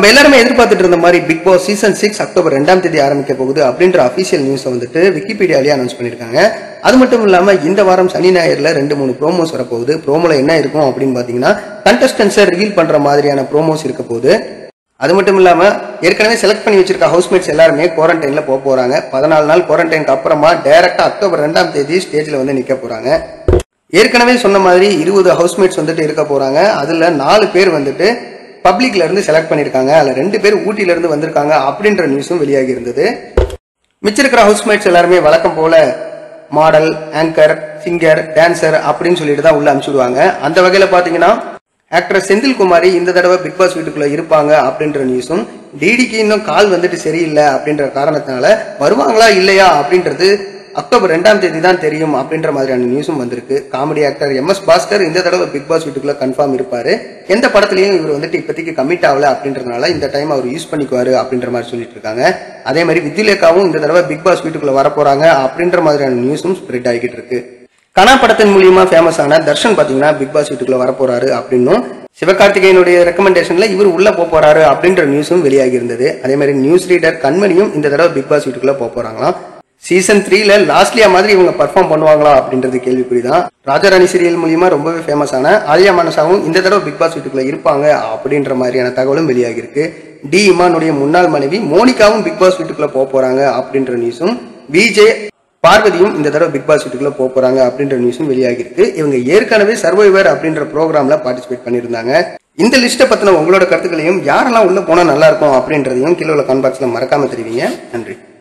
நம்ம எல்லாருமே எதிர்பார்த்துட்டு இருந்த மாதிரி Bigg Boss season six October ரெண்டாம் தேதி ஆரம்பிக்க போகுது அப்படின்ற அபிஷியல் நியூஸை வந்துட்டு விக்கிபீடியாலேயே அனௌன்ஸ் பண்ணியிருக்காங்க அது மட்டும் இல்லாம இந்த வாரம் சனி ஞாயிறுல ரெண்டு மூணு ப்ரோமோஸ் வரப்போகுது ப்ரோமோல என்ன இருக்கும் அப்படின்னு பாத்தீங்கன்னா கண்டஸ்டன்ஸை ரிவீல் பண்ற மாதிரியான ப்ரோமோஸ் இருக்க போகுது அது மட்டும் இல்லாம ஏற்கனவே செலக்ட் பண்ணி வச்சிருக்க ஹவுஸ்மேட்ஸ் எல்லாருமே குவாரண்டைன்ல போக போறாங்க பதினாலு நாள் குவாரண்டைனுக்கு அப்புறமா டைரக்டா அக்டோபர் ரெண்டாம் தேதி ஸ்டேஜ்ல வந்து நிக்க போறாங்க ஏற்கனவே சொன்ன மாதிரி இருபது ஹவுஸ்மேட்ஸ் வந்துட்டு இருக்க போறாங்க அதுல நாலு பேர் வந்துட்டு பப்ளிக்ல இருந்து செலக்ட் பண்ணிருக்காங்க அதுல ரெண்டு பேர் ஊட்டில இருந்து வந்திருக்காங்க அப்படின்ற நியூஸும் வெளியாகி இருந்தது மிச்சம் இருக்கிற ஹவுஸ்மேட்ஸ் எல்லாருமே வழக்கம் போல மாடல் ஆங்கர் சிங்கர் டான்சர் அப்படின்னு சொல்லிட்டு தான் உள்ள அனுப்பிச்சுடுவாங்க அந்த வகையில பாத்தீங்கன்னா ஆக்டர் செந்தில் குமாரி இந்த தடவை பிக் பாஸ் வீட்டுக்குள்ள இருப்பாங்க அப்படின்ற நியூஸும் டிடிக்கு இன்னும் கால் வந்துட்டு சரியில்லை அப்படின்ற காரணத்தினால வருவாங்களா இல்லையா அப்படின்றது அக்டோபர் ரெண்டாம் தேதி தான் தெரியும் அப்படின்ற மாதிரியான நியூஸும் வந்திருக்கு comedy actor M S Bhaskar இந்த தடவை பிக் பாஸ் வீட்டுக்குள்ள கன்ஃபார்ம் இருப்பாரு எந்த படத்துலயும் இவர் வந்துட்டு இப்போதைக்கு கமிட் ஆகல அப்படின்றதுனால இந்த டைம் அவர் யூஸ் பண்ணிக்குவாரு அப்படின்ற மாதிரி சொல்லிட்டு இருக்காங்க அதே மாதிரி வித்யுலேகாவும் இந்த தடவை பிக் பாஸ் வீட்டுக்குள்ள வர போறாங்க அப்படின்ற மாதிரியான நியூஸும் ஸ்ப்ரெட் ஆகிட்டு இருக்கு கனா படத்தின் மூலியமா ஃபேமஸ் ஆன தர்ஷன் பாத்தீங்கன்னா பிக் பாஸ் வீட்டுக்குள்ள வர போறாரு அப்படின்னும் சிவகார்த்திகேயனுடைய ரெக்கமெண்டேஷன்ல இவர் உள்ள போக போறாரு அப்படின்ற நியூஸும் வெளியாகி இருந்தது அதே மாதிரி நியூஸ் ரீடர் கண்மணியும் இந்த தடவை பிக் பாஸ் வீட்டுக்குள்ள போக போறாங்களாம் சீசன் த்ரீல லாஸ்ட்லியா மாதிரி இவங்க பர்ஃபார்ம் பண்ணுவாங்களா அப்படின்றது கேள்விக்குறிதான் ராஜாராணி சீரியல் மூலியமா ரொம்பவே ஃபேமஸ் ஆன ஆலியா மனசாவும் இந்த தடவை பிக் பாஸ் வீட்டுக்குள்ள இருப்பாங்க அப்படின்ற மாதிரியான தகவலும் வெளியாகி இருக்கு டி இமானுடைய முன்னாள் மனைவி மோனிகாவும் பிக் பாஸ் வீட்டுக்குள்ள போக போறாங்க அப்படின்ற நியூஸும் விஜே பார்வதியும் இந்த தடவை பிக் பாஸ் வீட்டுக்குள்ள போக போறாங்க அப்படின்ற நியூஸும் வெளியாகி இருக்கு இவங்க ஏற்கனவே சர்வைவர் அப்படின்ற ப்ரோக்ராம்ல பார்ட்டிசிபேட் பண்ணியிருந்தாங்க இந்த லிஸ்ட்டை பத்தின உங்களோட கருத்துக்களையும் யாரெல்லாம் உள்ள போனா நல்லா இருக்கும் அப்படின்றதையும் கீழே உள்ள கமெண்ட் பாக்ஸ்ல மறக்காம தெரிவிங்க நன்றி